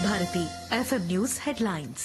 Bharati FM news headlines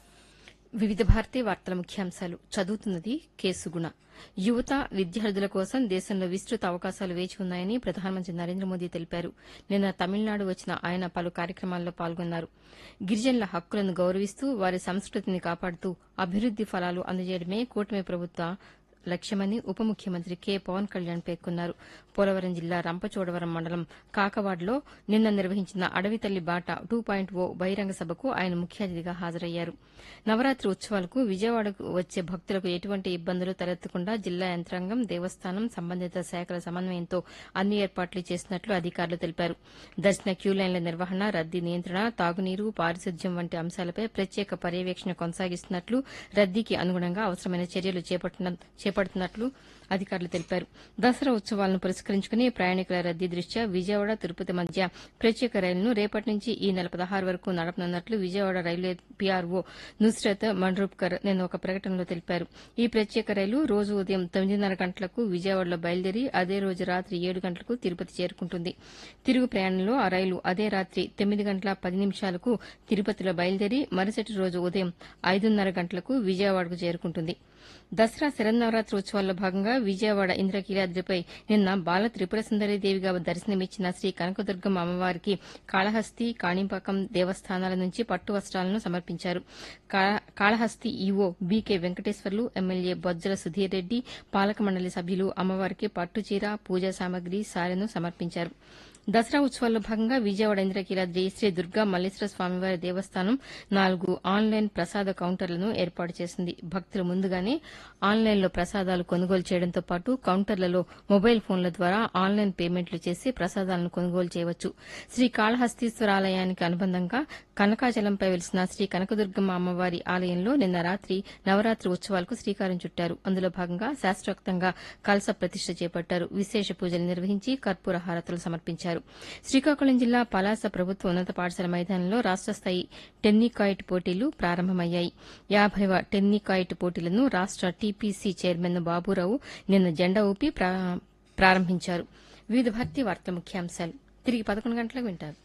వివిధ భారతీయ వార్తల ముఖ్యాంశాలు చదువుతున్నది కేసుగుణ యువత విద్యార్థుల కోసం దేశంలో విస్తృత అవకాశాలు వేచి ఉన్నాయని ప్రధానమంత్రి నరేంద్ర మోదీ తెలిపారు నిన్న తమిళనాడు వచ్చిన ఆయన పలు కార్యక్రమాల్లో పాల్గొన్నారు గిరిజనుల హక్కులను గౌరవిస్తూ వారి సంస్కృతిని కాపాడుతూ అభివృద్ది ఫలాలు అందజేయడమే కూటమి ప్రభుత్వ లక్ష్యమని ఉప ముఖ్యమంత్రి కె పవన్ కళ్యాణ్ పేర్కొన్నారు పోలవరం జిల్లా రంపచోడవరం మండలం కాకవాడలో నిన్న నిర్వహించిన అడవి తల్లి బాట టూ పాయింట్ ఓ బహిరంగ సభకు ఆయన ముఖ్య అతిథిగా హాజరయ్యారు నవరాత్రి ఉత్సవాలకు విజయవాడకు వచ్చే భక్తులకు ఎటువంటి ఇబ్బందులు తలెత్తకుండా జిల్లా యంత్రాంగం దేవస్థానం సంబంధిత శాఖల సమన్వయంతో అన్ని ఏర్పాట్లు చేసినట్లు అధికారులు తెలిపారు దర్శన క్యూలైన్ల నిర్వహణ రద్దీ నియంత్రణ తాగునీరు పారిశుద్ధ్యం వంటి అంశాలపై ప్రత్యేక పర్యవేక్షణ కొనసాగిస్తున్నట్లు రద్దీకి అనుగుణంగా అవసరమైన చర్యలు చేపట్టిన- చేపడుతున్నట్లు అధికారులు తెలిపారు దసరా ఉత్సవాలను పురస్కరించుకుని ప్రయాణికుల రద్దీ దృష్ట్యా విజయవాడ తిరుపతి మధ్య ప్రత్యేక రైలును రేపటి నుంచి ఈ నెల పదహారు వరకు నడపనున్నట్లు విజయవాడ రైల్వే పీఆర్ఓ నుస్రత్ మండ్రూప్కర్ నిన్న ఒక ప్రకటనలో తెలిపారు ఈ ప్రత్యేక రైలు రోజు ఉదయం తొమ్మిదిన్నర గంటలకు విజయవాడలో బయలుదేరి అదే రోజు రాత్రి ఏడు గంటలకు తిరుపతి చేరుకుంటుంది తిరుగు ప్రయాణంలో ఆ రైలు అదే రాత్రి తొమ్మిది గంటల పది నిమిషాలకు తిరుపతిలో బయలుదేరి మరుసటి రోజు ఉదయం ఐదున్నర గంటలకు విజయవాడకు చేరుకుంటుంది దసరా శరన్నవరాత్రి ఉత్సవాల్లో భాగంగా విజయవాడ ఇంద్రకీలాద్రిపై నిన్న బాల త్రిపుర దేవిగా దర్శనమిచ్చిన శ్రీ కనకదుర్గం అమ్మవారికి కాళహస్తి కాణిపాకం దేవస్థానాల నుంచి పట్టు వస్త్రాలను సమర్పించారు కా- Kalahasti EO BK Venkateswarlu MLA Bojjala Sudheer Reddy పాలక మండలి సభ్యులు అమ్మవారికి పట్టు చీర పూజా సామగ్రి సారెను సమర్పించారు దసరా ఉత్సవాల్లో భాగంగా విజయవాడ ఇంద్రకీలాద్రి శ్రీ దుర్గా మల్లేశ్వర స్వామివారి దేవస్థానం నాలుగు ఆన్లైన్ ప్రసాద కౌంటర్లను ఏర్పాటు చేసింది భక్తులు ముందుగానే ఆన్లైన్లో ప్రసాదాలు కొనుగోలు చేయడంతో పాటు కౌంటర్లలో మొబైల్ ఫోన్ల ద్వారా ఆన్లైన్ పేమెంట్లు చేసి ప్రసాదాలను కొనుగోలు చేయవచ్చు శ్రీ కాళహస్తీశ్వర ఆలయానికి అనుబంధంగా కనకాచలంపై వెలిసిన శ్రీ కనకదుర్గమ్మ అమ్మవారి ఆలయంలో నిన్న రాత్రి నవరాత్రి ఉత్సవాలకు శ్రీకారం చుట్టారు అందులో భాగంగా శాస్త్రోక్తంగా కలస ప్రతిష్ట చేపట్టారు విశేష పూజలు నిర్వహించి కర్పూర హారతులు సమర్పించారు శ్రీకాకుళం జిల్లా పలాస ప్రభుత్వ ఉన్నత పాఠశాల మైదానంలో రాష్ట స్థాయి టెన్నికాయిట్ పోటీలు ప్రారంభమయ్యాయి యాభైవ టెన్నికాయిట్ పోటీలను రాష్ట టీపీసీ చైర్మన్ బాబురావు నిన్న జెండా ఊపి ప్రా- ప్రారంభించారు వివిధ భారతీయ వార్తల ముఖ్యాంశాలు తిరిగి పదకొండు గంటలకు వింటారు